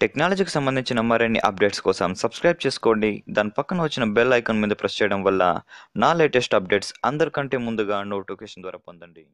టెక్నాలజీకి సంబంధించిన మరిన్ని అప్డేట్స్ కోసం సబ్స్క్రైబ్ చేసుకోండి దాని పక్కన వచ్చిన బెల్ ఐకాన్ మీద ప్రెస్ చేయడం వల్ల నా లేటెస్ట్ అప్డేట్స్ అందరికంటే ముందుగా నోటిఫికేషన్ ద్వారా పొందండి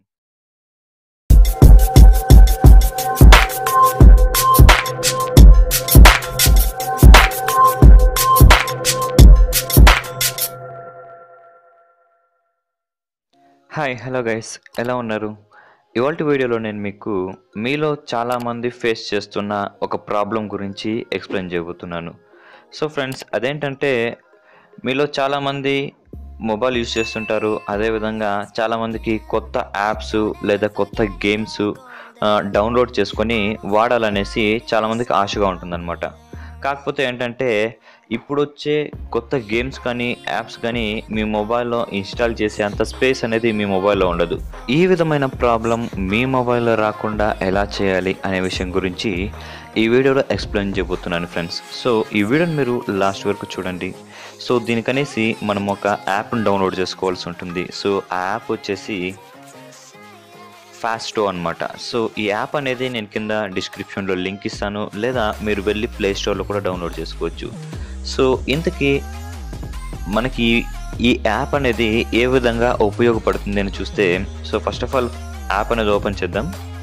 హాయ్ హలో గైస్ ఎలా ఉన్నారు ఇవాళ వీడియోలో నేను మీకు మీలో చాలామంది ఫేస్ చేస్తున్న ఒక ప్రాబ్లం గురించి ఎక్స్ప్లెయిన్ చేయబోతున్నాను సో ఫ్రెండ్స్ అదేంటంటే మీలో చాలామంది మొబైల్ యూస్ చేస్తుంటారు అదేవిధంగా చాలామందికి కొత్త యాప్స్ లేదా కొత్త గేమ్స్ డౌన్లోడ్ చేసుకొని వాడాలనేసి చాలామందికి ఆశగా ఉంటుందన్నమాట కాకపోతే ఏంటంటే ఇప్పుడు వచ్చే కొత్త గేమ్స్ కానీ యాప్స్ కానీ మీ మొబైల్లో ఇన్స్టాల్ చేసే అంత స్పేస్ అనేది మీ మొబైల్లో ఉండదు ఈ విధమైన ప్రాబ్లం మీ మొబైల్లో రాకుండా ఎలా చేయాలి అనే విషయం గురించి ఈ వీడియోలో ఎక్స్ప్లెయిన్ చేయబోతున్నాను ఫ్రెండ్స్ సో ఈ వీడియోని మీరు లాస్ట్ వరకు చూడండి సో దీనికనేసి మనం ఒక యాప్ని డౌన్లోడ్ చేసుకోవాల్సి ఉంటుంది సో ఆ యాప్ వచ్చేసి ఫాస్టో అనమాట సో ఈ యాప్ అనేది నేను కింద డిస్క్రిప్షన్లో లింక్ ఇస్తాను లేదా మీరు వెళ్ళి ప్లే స్టోర్లో కూడా డౌన్లోడ్ చేసుకోవచ్చు సో ఇంతకీ మనకి ఈ యాప్ అనేది ఏ విధంగా ఉపయోగపడుతుంది అని చూస్తే so first of all app అనేది ఓపెన్ చేద్దాం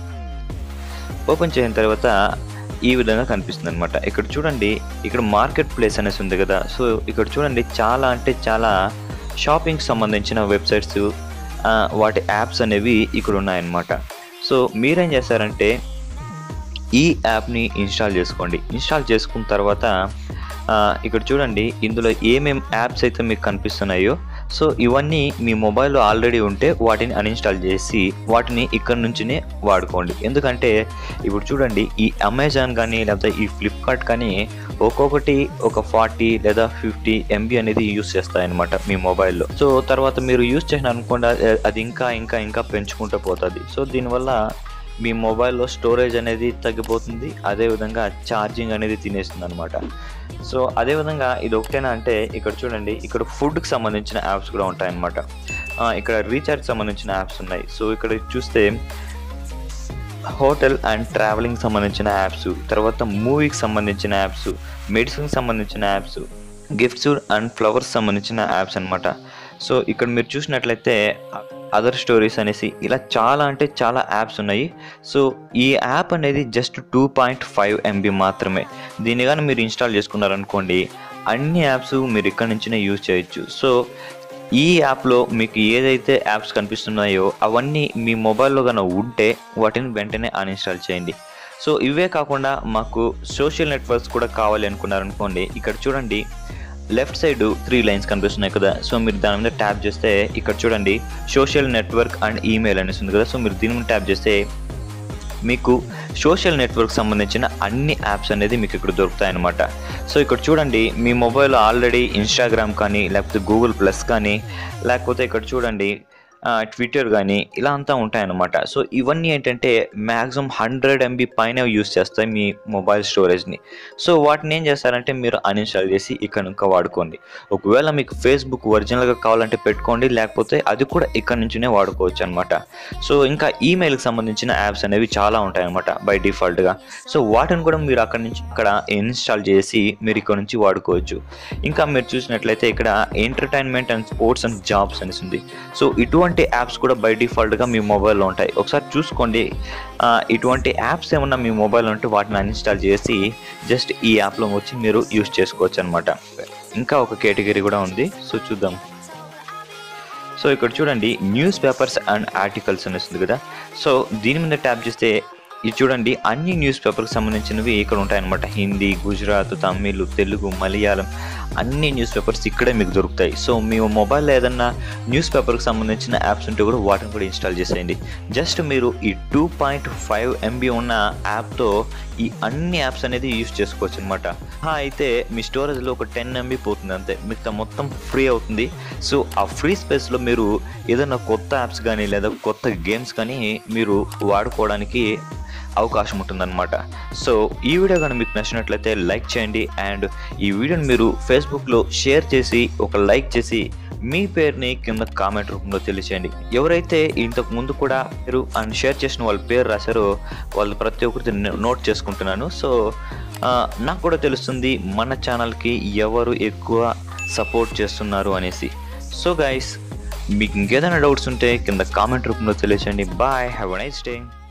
ఓపెన్ చేసిన తర్వాత ఈ విధంగా కనిపిస్తుంది అనమాట ఇక్కడ చూడండి ఇక్కడ మార్కెట్ ప్లేస్ అనేసి ఉంది కదా సో ఇక్కడ చూడండి చాలా అంటే చాలా షాపింగ్ సంబంధించిన వెబ్సైట్స్ వాటి యాప్స్ అనేవి ఇక్కడ ఉన్నాయన్నమాట సో మీరేం చేస్తారంటే ఈ యాప్ని ఇన్స్టాల్ చేసుకోండి ఇన్స్టాల్ చేసుకున్న తర్వాత ఇక్కడ చూడండి ఇందులో ఏమేం యాప్స్ అయితే మీకు కనిపిస్తున్నాయో సో ఇవన్నీ మీ మొబైల్లో ఆల్రెడీ ఉంటే వాటిని అన్ఇన్స్టాల్ చేసి వాటిని ఇక్కడ నుంచినే వాడుకోండి ఎందుకంటే ఇప్పుడు చూడండి ఈ అమెజాన్ కానీ లేకపోతే ఈ ఫ్లిప్కార్ట్ కానీ ఒక్కొక్కటి ఒక ఫార్టీ లేదా ఫిఫ్టీ ఎంబీ అనేది యూస్ చేస్తాయన్నమాట మీ మొబైల్లో సో తర్వాత మీరు యూస్ చేసిన అనుకోండి అది ఇంకా ఇంకా ఇంకా పెంచుకుంటూ పోతుంది సో దీనివల్ల మీ మొబైల్లో స్టోరేజ్ అనేది తగ్గిపోతుంది అదేవిధంగా ఛార్జింగ్ అనేది తినేస్తుంది అనమాట సో అదేవిధంగా ఇది ఒకటేనా అంటే ఇక్కడ చూడండి ఇక్కడ ఫుడ్కి సంబంధించిన యాప్స్ కూడా ఉంటాయన్నమాట ఇక్కడ రీఛార్జ్ సంబంధించిన యాప్స్ ఉన్నాయి సో ఇక్కడ చూస్తే హోటల్ అండ్ ట్రావెలింగ్ సంబంధించిన యాప్స్ తర్వాత మూవీకి సంబంధించిన యాప్స్ మెడిసిన్కి సంబంధించిన యాప్స్ గిఫ్ట్స్ అండ్ ఫ్లవర్స్ సంబంధించిన యాప్స్ అనమాట సో ఇక్కడ మీరు చూసినట్లయితే అదర్ స్టోరీస్ అనేసి ఇలా చాలా అంటే చాలా యాప్స్ ఉన్నాయి సో ఈ యాప్ అనేది just two point five MB మాత్రమే దీన్ని కానీ మీరు ఇన్స్టాల్ చేసుకున్నారనుకోండి అన్ని యాప్స్ మీరు ఇక్కడ నుంచినే యూజ్ చేయొచ్చు సో ఈ యాప్లో మీకు ఏదైతే యాప్స్ కనిపిస్తున్నాయో అవన్నీ మీ మొబైల్లో కనుక ఉంటే వాటిని వెంటనే అన్ఇన్స్టాల్ చేయండి సో ఇవే కాకుండా మాకు సోషల్ నెట్వర్క్స్ కూడా కావాలి అనుకున్నారనుకోండి ఇక్కడ చూడండి లెఫ్ట్ సైడ్ త్రీ లైన్స్ కనిపిస్తున్నాయి కదా సో మీరు దాని మీద ట్యాప్ చేస్తే ఇక్కడ చూడండి సోషల్ నెట్వర్క్ అండ్ ఈమెయిల్ అనేసి ఉంది కదా సో మీరు దీని మీద ట్యాప్ చేస్తే మీకు సోషల్ నెట్వర్క్ సంబంధించిన అన్ని యాప్స్ అనేది మీకు ఇక్కడ దొరుకుతాయన్నమాట సో ఇక్కడ చూడండి మీ మొబైల్లో ఆల్రెడీ ఇన్స్టాగ్రామ్ కానీ లేకపోతే గూగుల్ ప్లస్ కానీ లేకపోతే ఇక్కడ చూడండి ట్విట్టర్ కానీ ఇలా అంతా ఉంటాయన్నమాట సో ఇవన్నీ ఏంటంటే మ్యాక్సిమం హండ్రెడ్ ఎంబీ పైన యూస్ చేస్తాయి మీ మొబైల్ స్టోరేజ్ని సో వాటిని ఏం చేస్తారంటే మీరు అన్ఇన్స్టాల్ చేసి ఇక్కడ ఇంకా వాడుకోండి ఒకవేళ మీకు ఫేస్బుక్ ఒరిజినల్గా కావాలంటే పెట్టుకోండి లేకపోతే అది కూడా ఇక్కడ నుంచినే వాడుకోవచ్చు అనమాట సో ఇంకా ఈమెయిల్కి సంబంధించిన యాప్స్ అనేవి చాలా ఉంటాయన్నమాట బై డిఫాల్ట్గా సో వాటిని కూడా మీరు అక్కడ నుంచి అక్కడ ఇన్స్టాల్ చేసి మీరు ఇక్కడ నుంచి వాడుకోవచ్చు ఇంకా మీరు చూసినట్లయితే ఇక్కడ entertainment and sports and jobs అనేసి ఉంది సో ఇటువంటి యాప్స్ కూడా బై డిఫాల్ట్గా మీ మొబైల్లో ఉంటాయి ఒకసారి చూసుకోండి ఇటువంటి యాప్స్ ఏమన్నా మీ మొబైల్లో ఉంటే వాటిని అన్ఇన్స్టాల్ చేసి జస్ట్ ఈ యాప్లో వచ్చి మీరు యూస్ చేసుకోవచ్చు అనమాట ఇంకా ఒక కేటగిరీ కూడా ఉంది సో చూద్దాం సో ఇక్కడ చూడండి న్యూస్ పేపర్స్ అండ్ ఆర్టికల్స్ అనేస్తుంది కదా సో దీని మీద ట్యాప్ చేస్తే ఇది చూడండి అన్ని న్యూస్ పేపర్కి సంబంధించినవి ఇక్కడ ఉంటాయన్నమాట హిందీ గుజరాత్ తమిళ్ తెలుగు మలయాళం అన్ని న్యూస్ పేపర్స్ ఇక్కడే మీకు దొరుకుతాయి సో మీ మొబైల్లో ఏదన్నా న్యూస్ పేపర్కి సంబంధించిన యాప్స్ ఉంటే కూడా వాటిని కూడా ఇన్స్టాల్ చేసేయండి జస్ట్ మీరు ఈ టూ పాయింట్ ఫైవ్ ఎంబీ ఉన్న యాప్తో ఈ అన్ని యాప్స్ అనేది యూస్ చేసుకోవచ్చు అనమాట అయితే మీ స్టోరేజ్లో ఒక టెన్ ఎంబీ పోతుంది అంతే మిగతా మొత్తం ఫ్రీ అవుతుంది సో ఆ ఫ్రీ స్పేస్లో మీరు ఏదైనా కొత్త యాప్స్ కానీ లేదా కొత్త గేమ్స్ కానీ మీరు వాడుకోవడానికి అవకాశం ఉంటుందన్నమాట సో ఈ వీడియో కానీ మీకు నచ్చినట్లయితే లైక్ చేయండి అండ్ ఈ వీడియోని మీరు ఫేస్బుక్లో షేర్ చేసి ఒక లైక్ చేసి మీ పేరుని కింద కామెంట్ రూపంలో తెలియచేయండి ఎవరైతే ఇంతకు ముందు కూడా మీరు అండ్ షేర్ చేసిన వాళ్ళ పేరు రాశారో వాళ్ళు ప్రతి ఒక్కరితో నోట్ చేసుకుంటున్నాను సో ఆ, నాకు కూడా తెలుస్తుంది మన ఛానల్కి ఎవరు ఎక్కువ సపోర్ట్ చేస్తున్నారు అనేసి సో గైస్ మీకు ఇంకేదైనా డౌట్స్ ఉంటే కింద కామెంట్ రూపంలో తెలియచేయండి bye have a nice day